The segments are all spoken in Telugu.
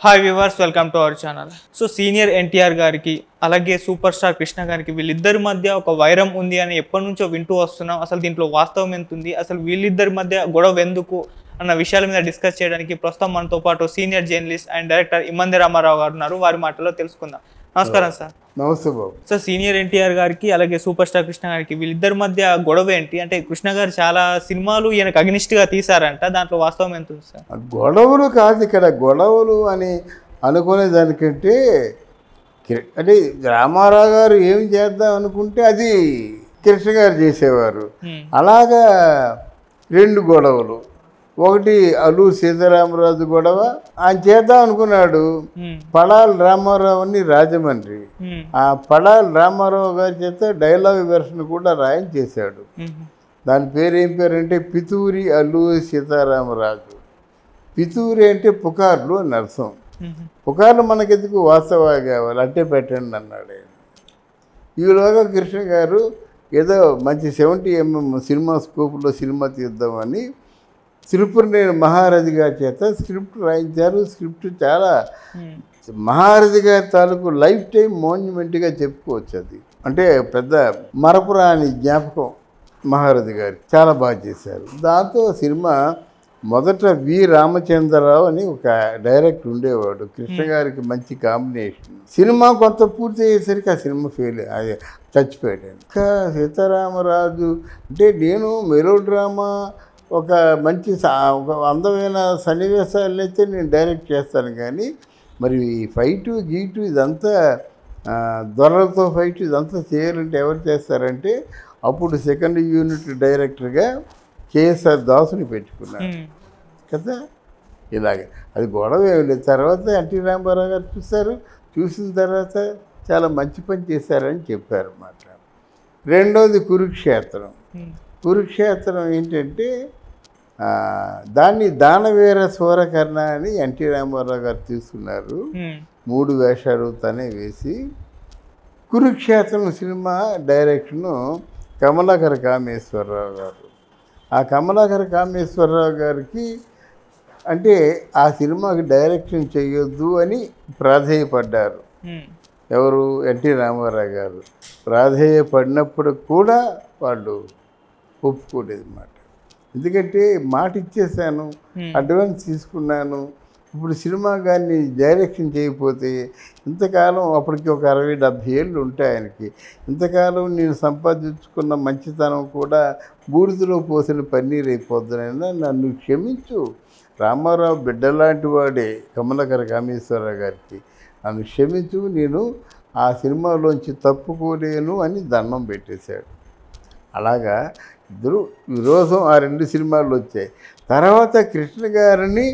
Hi viewers welcome to our channel so senior NTR గారికి అలాగే సూపర్ స్టార్ కృష్ణ గారికి వీళ్ళిద్దరి మధ్య ఒక వైరం ఉంది అని ఎప్పటి నుంచో వింటూ వస్తున్నాం అసలు దీంట్లో వాస్తవం ఎంత ఉంది అసలు వీళ్ళిద్దరి మధ్య గొడవ ఎందుకు అన్న విషయాల మీద డిస్కస్ చేయడానికి ప్రస్తుతం మనతో పాటు senior journalist and director Immandi Ramarao garu ఉన్నారు వారి మాటల్లో తెలుసుకుందాం నమస్కారం సార్ నమస్తే బాబు సో సీనియర్ ఎన్టీఆర్ గారికి అలాగే సూపర్ స్టార్ కృష్ణ గారికి వీళ్ళిద్దరి మధ్య గొడవ ఏంటి అంటే కృష్ణ గారు చాలా సినిమాలు ఈయనకు అగ్నిస్ట్ గా తీసారంట దాంట్లో వాస్తవం ఎంత ఉంది సార్ ఆ గొడవలు కాదు ఇక్కడ గొడవలు అని అనుకునే దానికంటే కి- అంటే రామారావు గారు ఏం చేద్దాం అనుకుంటే అది కృష్ణ గారు చేసేవారు Hmm. అలాగా రెండు గొడవలు ఒకటి అల్లు సీతారామరాజు గొడవ ఆయన చేద్దాం అనుకున్నాడు Hmm. పడాల రామారావుని రాజమండ్రి Hmm. ఆ పడాల రామారావు గారి చేత డైలాగ్ వెర్షన్ కూడా రాయించేశాడు Hmm. దాని పేరు ఏం పేరు అంటే పితూరి అల్లూరి సీతారామరాజు పితూరి అంటే పుకార్లు అని అర్థం Hmm. పుకార్లు మనకెందుకు వాస్తవాలు కావాలి అంటే పెట్టండి అన్నాడు ఆయన ఈలోగా కృష్ణ గారు ఏదో మంచి సెవెంటీ ఎంఎం సినిమా స్కోప్లో సినిమా తీద్దామని తిరుపతినేని మహారాజు గారి చేత స్క్రిప్ట్ రాయించారు స్క్రిప్ట్ చాలా Hmm. మహారథి గారి తాలూకు లైఫ్ టైం మోన్యుమెంట్గా చెప్పుకోవచ్చు అది అంటే పెద్ద మరపురాని జ్ఞాపకం మహారథి గారి చాలా బాగా చేశారు దాంతో సినిమా మొదట వి రామచంద్రరావు అని ఒక డైరెక్టర్ ఉండేవాడు కృష్ణ గారికి మంచి కాంబినేషన్ సినిమా కొంత పూర్తి అయ్యేసరికి ఆ సినిమా ఫెయిల్ అది చచ్చిపోయాడు ఇంకా సీతారామరాజు అంటే నేను మెలో డ్రామా ఒక మంచి సా- ఒక అందమైన సన్నివేశాలను అయితే నేను డైరెక్ట్ చేస్తాను కానీ మరి ఈ ఫైటు గీటు ఇదంతా ఆ, దొరలతో ఫైట్ ఇదంతా చేయాలంటే ఎవరు చేస్తారంటే అప్పుడు సెకండ్ యూనిట్ డైరెక్టర్గా కేఎస్ఆర్ దాసుని పెట్టుకున్నారు Hmm. కదా ఇలాగే అది గొడవ ఏమి లేదు తర్వాత ఎన్టీ రామారావు గారు చూశారు చూసిన తర్వాత చాలా మంచి పని చేశారని చెప్పారు అన్నమాట రెండోది కురుక్షేత్రం Hmm. కురుక్షేత్రం ఏంటంటే ఆ, దాన్ని దానవీర సూరకర్ణ అని ఎన్టీ రామారావు గారు తీసుకున్నారు Hmm. మూడు వేషాలు తనే వేసి కురుక్షేత్రం సినిమా డైరెక్షను కమలాకర కామేశ్వరరావు గారు ఆ కమలాకర కామేశ్వరరావు గారికి అంటే ఆ సినిమాకి డైరెక్షన్ చేయొద్దు అని ప్రాధేయపడ్డారు Hmm. ఎవరు ఎన్టీ రామారావు గారు ప్రాధేయపడినప్పుడు కూడా వాళ్ళు ఒప్పుకోలేదు అన్నమాట ఎందుకంటే మాట ఇచ్చేసాను Hmm. అడ్వాన్స్ తీసుకున్నాను ఇప్పుడు సినిమా కానీ డైరెక్షన్ చేయకపోతే ఇంతకాలం అప్పటికి ఒక అరవై డెబ్భై ఏళ్ళు ఉంటాయి ఆయనకి ఇంతకాలం నేను సంపాదించుకున్న మంచితనం కూడా బూడిదలో పోసిన పన్నీర్ అయిపోద్దనైనా నన్ను క్షమించు రామారావు బిడ్డలాంటి వాడే కమలకర కామేశ్వరరావు గారికి నన్ను క్షమించు నేను ఆ సినిమాలోంచి తప్పుకోలేను అని దండం పెట్టేశాడు అలాగా ఇద్దరు విరోధం ఆ రెండు సినిమాలు వచ్చాయి తర్వాత కృష్ణ గారిని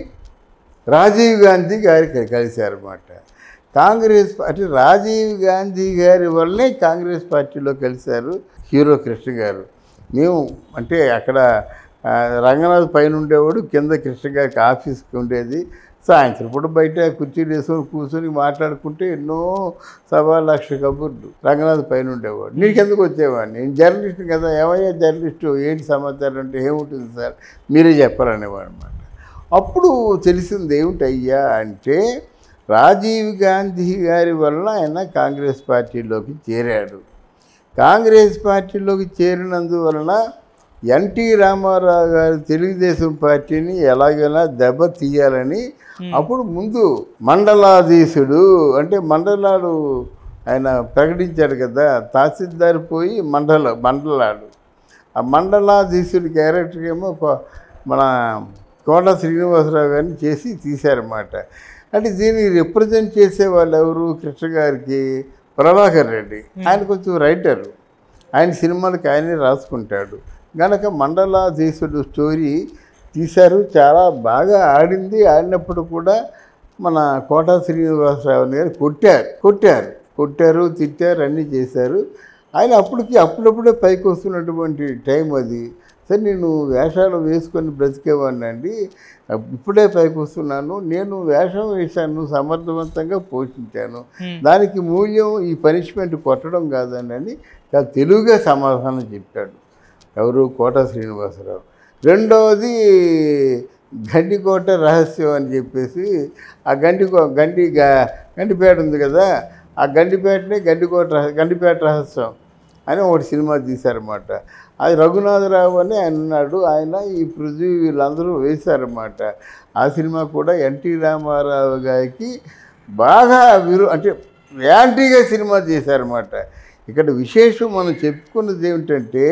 రాజీవ్ గాంధీ గారికి కలిశారన్నమాట కాంగ్రెస్ పార్టీ రాజీవ్ గాంధీ గారి వల్లే కాంగ్రెస్ పార్టీలో కలిశారు హీరో కృష్ణ గారు మేము అంటే అక్కడ ఆ, రంగనాథ్ పైన ఉండేవాడు కింద కృష్ణ గారికి ఆఫీస్కి ఉండేది సాయంత్రం పూట బయట కుర్చీలు వేసుకొని కూర్చొని మాట్లాడుకుంటే ఎన్నో సవా లక్ష కబుర్లు రంగనాథ్ పైన ఉండేవాడు నీకు ఎందుకు వచ్చేవాడిని నేను జర్నలిస్ట్ కదా ఏమయ్యా జర్నలిస్టు ఏంటి సమాచారం అంటే ఏముంటుంది సార్ మీరే చెప్పాలనేవాడు అనమాట అప్పుడు తెలిసింది ఏమిటయ్యా అంటే రాజీవ్ గాంధీ గారి వల్ల ఆయన కాంగ్రెస్ పార్టీలోకి చేరాడు కాంగ్రెస్ పార్టీలోకి చేరినందువలన ఎన్టీ రామారావు గారు తెలుగుదేశం పార్టీని ఎలాగైనా దెబ్బ తీయాలని అప్పుడు ముందు మండలాధీశుడు అంటే మండలాలు ఆయన ప్రకటించాడు కదా తహసీల్దార్ పోయి మండల మండలాడు ఆ మండలాధీశుడి క్యారెక్టర్ ఏమో ఒక- మన కోట శ్రీనివాసరావు గారిని చేసి తీశారన్నమాట అంటే దీన్ని రిప్రజెంట్ చేసే వాళ్ళు ఎవరు కృష్ణ గారికి ప్రభాకర్ రెడ్డి ఆయన కొంచెం రైటర్ ఆయన సినిమాలకి ఆయనే రాసుకుంటాడు గనక మండలాధీశుడు స్టోరీ తీశారు చాలా బాగా ఆడింది ఆడినప్పుడు కూడా మన కోట శ్రీనివాసరావు గారు కొట్టారు కొట్టారు కొట్టారు తిట్టారు అన్నీ చేశారు ఆయన అప్పటికి అప్పుడప్పుడే పైకి వస్తున్నటువంటి టైం అది సరే నేను వేషాలు వేసుకొని బ్రతికేవాడిని అండి ఇప్పుడే పైకి వస్తున్నాను నేను వేషం వేశాను సమర్థవంతంగా పోషించాను Hmm. దానికి మూల్యం ఈ పనిష్మెంట్ కొట్టడం కాదండి అని చాలా తెలుగుగా సమాధానం చెప్పాడు ఎవరు కోట శ్రీనివాసరావు రెండవది గండికోట రహస్యం అని చెప్పేసి ఆ గండికో గండి గా- గండిపేట ఉంది కదా ఆ గండిపేటనే గండికోట రహ- గండిపేట రహస్యం అని ఒకటి సినిమా తీశారన్నమాట అది రఘునాథరావు అని ఆయన ఉన్నాడు ఆయన ఈ పృథ్వీ వీళ్ళందరూ వేశారన్నమాట ఆ సినిమా కూడా ఎన్టీ రామారావు గారికి బాగా విరు అంటే యాంటీగా సినిమా చేశారన్నమాట ఇక్కడ విశేషం మనం చెప్పుకున్నది ఏమిటంటే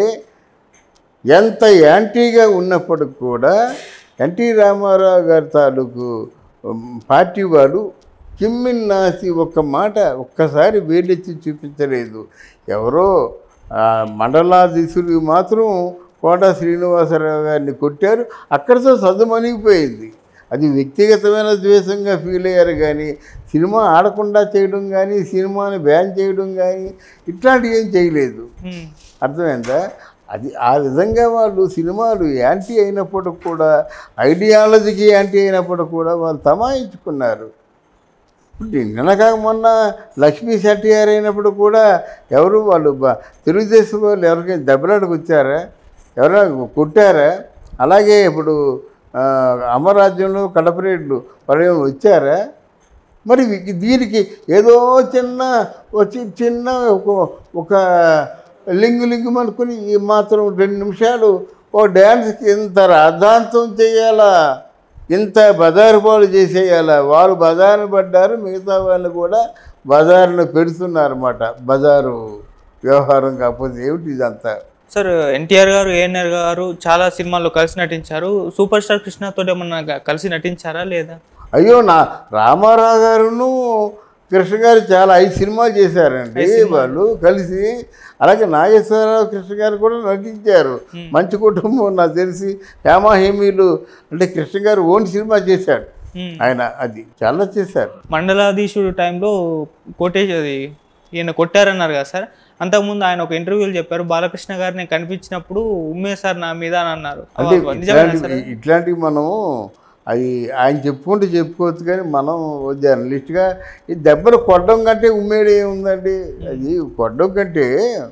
ఎంత యాంటీగా ఉన్నప్పటికి కూడా ఎన్టీ రామారావు గారి తాలూకు ఉమ్, పార్టీ వాడు కిమ్మిన్నాసి ఒక్క మాట ఒక్కసారి వేలెత్తి చూపించలేదు ఎవరో ఆ, మండలాధీశులు మాత్రం కోట శ్రీనివాసరావు గారిని కొట్టారు అక్కడితో సద్దుమణిగిపోయింది అది వ్యక్తిగతమైన ద్వేషంగా ఫీల్ అయ్యారు కానీ సినిమా ఆడకుండా చేయడం కానీ సినిమాని బ్యాన్ చేయడం కానీ ఇట్లాంటివి ఏం చేయలేదు ఉమ్. అర్థమైందా అది ఆ విధంగా వాళ్ళు సినిమాలు యాంటీ అయినప్పుడు కూడా ఐడియాలజీకి యాంటీ అయినప్పుడు కూడా వాళ్ళు తమాయించుకున్నారు ఇప్పుడు నిన్నగా మొన్న లక్ష్మీ శెట్టియార్ అయినప్పుడు కూడా ఎవరు వాళ్ళు బ- తెలుగుదేశం వాళ్ళు ఎవరికైనా దెబ్బలాడికి వచ్చారా ఎవరైనా కొట్టారా అలాగే ఇప్పుడు ఆ, అమరాజ్యంలో కడపరేట్లు వాళ్ళు వచ్చారా మరి వీ- దీనికి ఏదో చిన్న వచ్చి చిన్న ఒక ఒక లింగు లింగు అనుకుని ఈ మాత్రం రెండు నిమిషాలు ఓ డ్యాన్స్కి ఇంత రాద్ధాంతం చేయాలా ఇంత బజారు పాలు చేసేయాలా వారు బజారును పడ్డారు మిగతా వాళ్ళు కూడా బజారును పెడుతున్నారన్నమాట బజారు వ్యవహారం కాకపోతే ఏమిటి ఇదంతా సార్ ఎన్టీఆర్ గారు ఏఎన్ఆర్ గారు చాలా సినిమాల్లో కలిసి నటించారు సూపర్ స్టార్ కృష్ణతో ఏమన్నా గ- కలిసి నటించారా లేదా అయ్యో నా రామారావు గారును కృష్ణ గారు చాలా ఐదు సినిమాలు చేశారండి వాళ్ళు కలిసి అలాగే నాగేశ్వరరావు కృష్ణ గారు కూడా నటించారు మంచి కుటుంబం నాకు తెలిసి హేమాహేమీలు అంటే కృష్ణ గారు ఓన్ సినిమా చేశాడు ఉమ్. ఆయన అది చాలా చేశారు మండలాధీశుడు టైంలో కోటేష్ అది ఈయన కొట్టారన్నారు కదా సార్ అంతకుముందు ఆయన ఒక ఇంటర్వ్యూలో చెప్పారు బాలకృష్ణ గారిని కనిపించినప్పుడు ఉమ్మే సార్ నా మీద అని అన్నారు అంటే అవ్వ, నిజమేనా సార్ ఇట్లాంటివి ఇట్లాంటివి మనం అవి ఆయన చెప్పుకుంటే చెప్పుకోవచ్చు కానీ మనం జర్నలిస్ట్గా ఈ దెబ్బలు కొట్టడం కంటే ఉమ్మేడి ఏముందండి అది కొట్టడం కంటే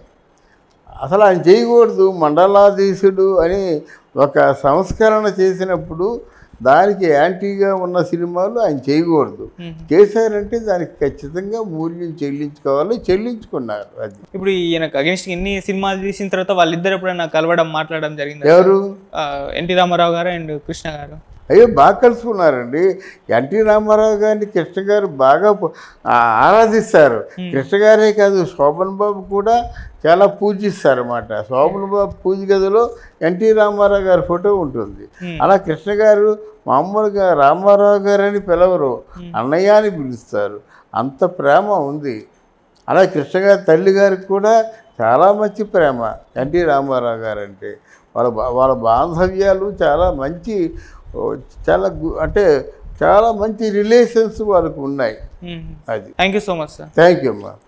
అసలు ఆయన చేయకూడదు మండలాధీశుడు అని ఒక సంస్కరణ చేసినప్పుడు దానికి యాంటీగా ఉన్న సినిమాలు ఆయన చేయకూడదు మ్మ్. చేశారంటే దానికి ఖచ్చితంగా మూల్యం చెల్లించుకోవాలి చెల్లించుకున్నారు అది ఇప్పుడు ఈయనకు అగెన్స్ట్ ఇన్ని సినిమాలు తీసిన తర్వాత వాళ్ళిద్దరు ఎప్పుడైనా కలవడం మాట్లాడడం జరిగింది ఎవరు ఎన్టీ రామారావు గారు అండ్ కృష్ణ గారు అయ్యో బాగా కలుసుకున్నారండి ఎన్టీ రామారావు గారిని కృష్ణ గారు బాగా పు- ఆ, ఆరాధిస్తారు కృష్ణ గారే కాదు శోభన్ బాబు కూడా చాలా పూజిస్తారు అన్నమాట శోభన్ బాబు పూజ గదిలో ఎన్టీ రామారావు గారి ఫోటో ఉంటుంది Hmm. అలా కృష్ణ గారు మామూలుగా రామారావు గారు అని పిలవరు అన్నయ్య అని పిలుస్తారు అంత ప్రేమ ఉంది అలా కృష్ణ గారి తల్లి గారికి కూడా చాలా మంచి ప్రేమ ఎన్టీ రామారావు గారు అంటే వాళ్ళ బా- వాళ్ళ బాంధవ్యాలు చాలా మంచి ఓ, చాలా గు- అంటే చాలా మంచి రిలేషన్స్ వాళ్ళకు ఉన్నాయి అది thank you so much sir thank you అమ్మా